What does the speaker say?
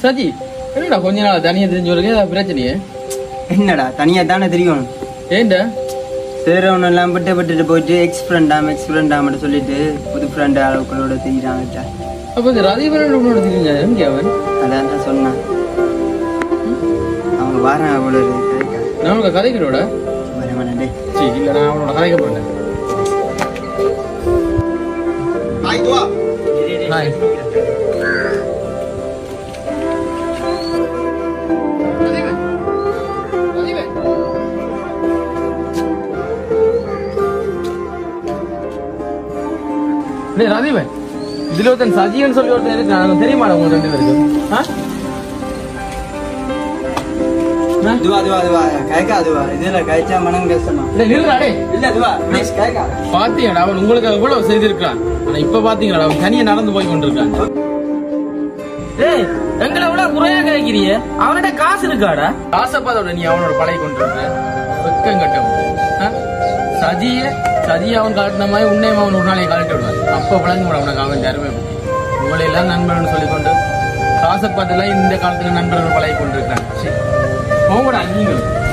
சஜி என்னடா கொஞ்ச நாள் தனியா தெரிஞ்சு சொல்லுங்க ஏதாவது பிரச்சனையே என்னடா தனியா தானே தெரியும் ஏண்டா சேரவன் எல்லாம் விட்டு விட்டுட்டு போயிட்டு எக்ஸ் ஃப்ரெண்டாம் எக்ஸ் ஃப்ரெண்டாம் சொல்லிட்டு புது ஃப்ரெண்டு அளவுகளோட தெரியுறாங்க அப்ப இந்த ரதிவரன் உன்னோட தெரிஞ்சா எங்க அவன் அதான் தான் சொன்னான் அவங்க வாராங்க போல இருக்கு கிடைக்கா நான் உனக்கு கதைக்கிறோட வரமாட்டே சரி இல்ல நான் அவனோட கதைக்க போறேன் ஹாய் டேய் ராதீவன் இதுல ஒருத்தன் சஜின்னு சொல்லி ஒருத்தன் இருக்கான் தெரியுமாடா உங்க ரெண்டு பேருக்கு ஆ? ஆ? அதுவா அதுவா அதுவா கேட்கா அதுவா இதுல கழிச்சா மனம் கஷ்டமா டேய் நில்லுடா டேய் இல்ல அதுவா ப்ளீஸ் கேட்கா பாத்தீங்கடா அவன் உங்களுக்கு எவ்வளவு செய்திருக்கான் ஆனா இப்ப பாத்தீங்கடா அவன் தனியா நடந்து போய் கொண்டிருக்கான் ஏய் எங்களை விட குறையா கேட்கிறிய அவன்கிட்ட காசு இருக்காடா ஆசைப்பாதோட நீ அவனோட பழகி கொண்டிருக்க வெக்கம் கட்டம் ஆ? சதிய சதிய அவன் காட்டின மாதிரி உன்னையும் அவன் ஒரு நாளைக்கு காட்டி விடுவான் அப்ப பழங்க உனக்கு அவன் அருமை உங்களை எல்லாம் நண்பர்கள் சொல்லிக்கொண்டு காசை பார்த்துலாம் இந்த காலத்துல நண்பர்கள் பழகி கொண்டிருக்காங்க சரி போங்கடா நீங்களும்